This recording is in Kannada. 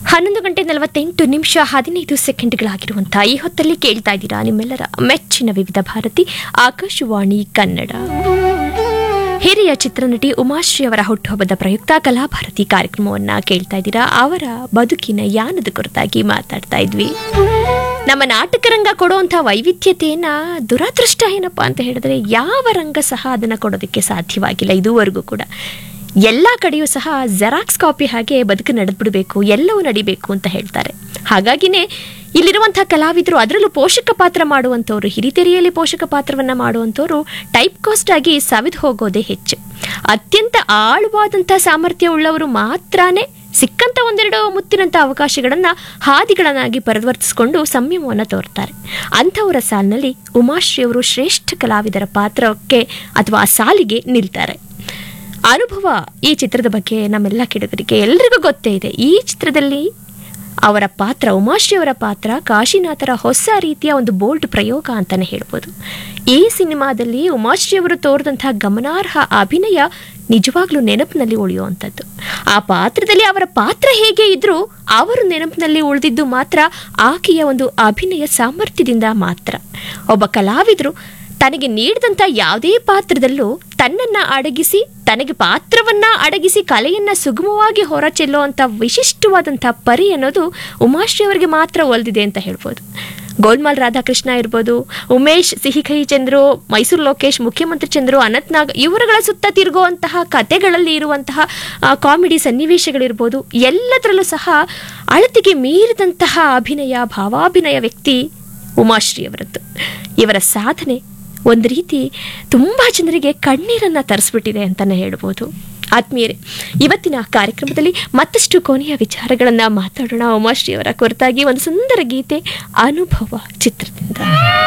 ಹನ್ನೊಂದು ಗಂಟೆ ನಲವತ್ತೆಂಟು ನಿಮಿಷ ಹದಿನೈದು ಸೆಕೆಂಡ್ಗಳಾಗಿರುವಂತಹ ಈ ಹೊತ್ತಲ್ಲಿ ಕೇಳ್ತಾ ಇದ್ದೀರಾ ನಿಮ್ಮೆಲ್ಲರ ಮೆಚ್ಚಿನ ವಿವಿಧ ಭಾರತಿ ಆಕಾಶವಾಣಿ ಕನ್ನಡ ಹಿರಿಯ ಚಿತ್ರನಟಿ ಉಮಾಶ್ರೀ ಅವರ ಹುಟ್ಟುಹಬ್ಬದ ಪ್ರಯುಕ್ತ ಕಲಾಭಾರತಿ ಕಾರ್ಯಕ್ರಮವನ್ನ ಕೇಳ್ತಾ ಇದ್ದೀರಾ ಅವರ ಬದುಕಿನ ಯಾನದ ಕುರಿತಾಗಿ ಮಾತಾಡ್ತಾ ಇದ್ವಿ ನಮ್ಮ ನಾಟಕ ರಂಗ ಕೊಡುವಂಥ ವೈವಿಧ್ಯತೆಯನ್ನ ದುರಾದೃಷ್ಟ ಏನಪ್ಪಾ ಅಂತ ಹೇಳಿದ್ರೆ ಯಾವ ರಂಗ ಸಹ ಅದನ್ನ ಕೊಡೋದಕ್ಕೆ ಸಾಧ್ಯವಾಗಿಲ್ಲ ಇದುವರೆಗೂ ಕೂಡ ಎಲ್ಲ ಕಡೆಯೂ ಸಹ ಜೆರಾಕ್ಸ್ ಕಾಪಿ ಹಾಗೆ ಬದುಕು ನಡೆದ್ಬಿಡ್ಬೇಕು ಎಲ್ಲವೂ ನಡಿಬೇಕು ಅಂತ ಹೇಳ್ತಾರೆ ಹಾಗಾಗಿನೇ ಇಲ್ಲಿರುವಂತಹ ಕಲಾವಿದರು ಅದರಲ್ಲೂ ಪೋಷಕ ಪಾತ್ರ ಮಾಡುವಂಥವ್ರು ಹಿರಿತೆರೆಯಲ್ಲಿ ಪೋಷಕ ಪಾತ್ರವನ್ನ ಮಾಡುವಂಥವ್ರು ಟೈಪ್ ಕಾಸ್ಟ್ ಆಗಿ ಸವಿದು ಹೋಗೋದೇ ಹೆಚ್ಚು ಅತ್ಯಂತ ಆಳವಾದಂಥ ಸಾಮರ್ಥ್ಯ ಉಳ್ಳವರು ಮಾತ್ರನೇ ಸಿಕ್ಕಂತ ಒಂದೆರಡು ಮುತ್ತಿನಂಥ ಅವಕಾಶಗಳನ್ನ ಹಾದಿಗಳನ್ನಾಗಿ ಪರಿವರ್ತಿಸಿಕೊಂಡು ಸಂಯಮವನ್ನು ತೋರ್ತಾರೆ ಅಂಥವರ ಸಾಲಿನಲ್ಲಿ ಉಮಾಶ್ರೀ ಅವರು ಶ್ರೇಷ್ಠ ಕಲಾವಿದರ ಪಾತ್ರಕ್ಕೆ ಅಥವಾ ಆ ಸಾಲಿಗೆ ನಿಲ್ತಾರೆ ಅನುಭವ ಈ ಚಿತ್ರದ ಬಗ್ಗೆ ನಮ್ಮೆಲ್ಲ ಕೆಡುಗರಿಗೆ ಎಲ್ರಿಗೂ ಗೊತ್ತೇ ಇದೆ ಈ ಚಿತ್ರದಲ್ಲಿ ಅವರ ಪಾತ್ರ ಉಮಾಶ್ರೀ ಅವರ ಪಾತ್ರ ಕಾಶಿನಾಥರ ಹೊಸ ರೀತಿಯ ಒಂದು ಬೋಲ್ಡ್ ಪ್ರಯೋಗ ಅಂತಾನೆ ಹೇಳ್ಬೋದು ಈ ಸಿನಿಮಾದಲ್ಲಿ ಉಮಾಶ್ರೀ ಅವರು ತೋರಿದಂತಹ ಗಮನಾರ್ಹ ಅಭಿನಯ ನಿಜವಾಗ್ಲೂ ನೆನಪಿನಲ್ಲಿ ಉಳಿಯುವಂಥದ್ದು ಆ ಪಾತ್ರದಲ್ಲಿ ಅವರ ಪಾತ್ರ ಹೇಗೆ ಇದ್ರೂ ಅವರು ನೆನಪಿನಲ್ಲಿ ಉಳಿದಿದ್ದು ಮಾತ್ರ ಆಕೆಯ ಒಂದು ಅಭಿನಯ ಸಾಮರ್ಥ್ಯದಿಂದ ಮಾತ್ರ ಒಬ್ಬ ಕಲಾವಿದರು ತನಗೆ ನೀಡಿದಂಥ ಯಾವುದೇ ಪಾತ್ರದಲ್ಲೂ ತನ್ನನ್ನ ಅಡಗಿಸಿ ತನಗೆ ಪಾತ್ರವನ್ನ ಅಡಗಿಸಿ ಕಲೆಯನ್ನ ಸುಗಮವಾಗಿ ಹೊರಚೆಲ್ಲುವಂಥ ವಿಶಿಷ್ಟವಾದಂಥ ಪರಿ ಅನ್ನೋದು ಉಮಾಶ್ರೀ ಅವರಿಗೆ ಮಾತ್ರ ಒಲ್ದಿದೆ ಅಂತ ಹೇಳ್ಬೋದು ಗೋಲ್ಮಾಲ್ ರಾಧಾಕೃಷ್ಣ ಇರ್ಬೋದು ಉಮೇಶ್ ಸಿಹಿಕಹಿ ಚಂದ್ರು ಮೈಸೂರು ಲೋಕೇಶ್ ಮುಖ್ಯಮಂತ್ರಿ ಚಂದ್ರು ಅನಂತ್ನಾಗ್ ಇವರುಗಳ ಸುತ್ತ ತಿರುಗುವಂತಹ ಕತೆಗಳಲ್ಲಿ ಇರುವಂತಹ ಆ, ಕಾಮಿಡಿ ಸನ್ನಿವೇಶಗಳಿರ್ಬೋದು ಎಲ್ಲದರಲ್ಲೂ ಸಹ ಅಳತೆಗೆ ಮೀರಿದಂತಹ ಅಭಿನಯ ಭಾವಾಭಿನಯ ವ್ಯಕ್ತಿ ಉಮಾಶ್ರೀ ಅವರದ್ದು ಇವರ ಸಾಧನೆ ಒಂದು ರೀತಿ ತುಂಬ ಜನರಿಗೆ ಕಣ್ಣೀರನ್ನ ತರಿಸ್ಬಿಟ್ಟಿದೆ ಅಂತಲೇ ಹೇಳ್ಬೋದು ಆತ್ಮೀಯರೇ ಇವತ್ತಿನ ಕಾರ್ಯಕ್ರಮದಲ್ಲಿ ಮತ್ತಷ್ಟು ಕೊನೆಯ ವಿಚಾರಗಳನ್ನು ಮಾತಾಡೋಣ ಉಮಾಶ್ರೀ ಅವರ ಕುರಿತಾಗಿ ಒಂದು ಸುಂದರ ಗೀತೆ ಅನುಭವ ಚಿತ್ರದಿಂದ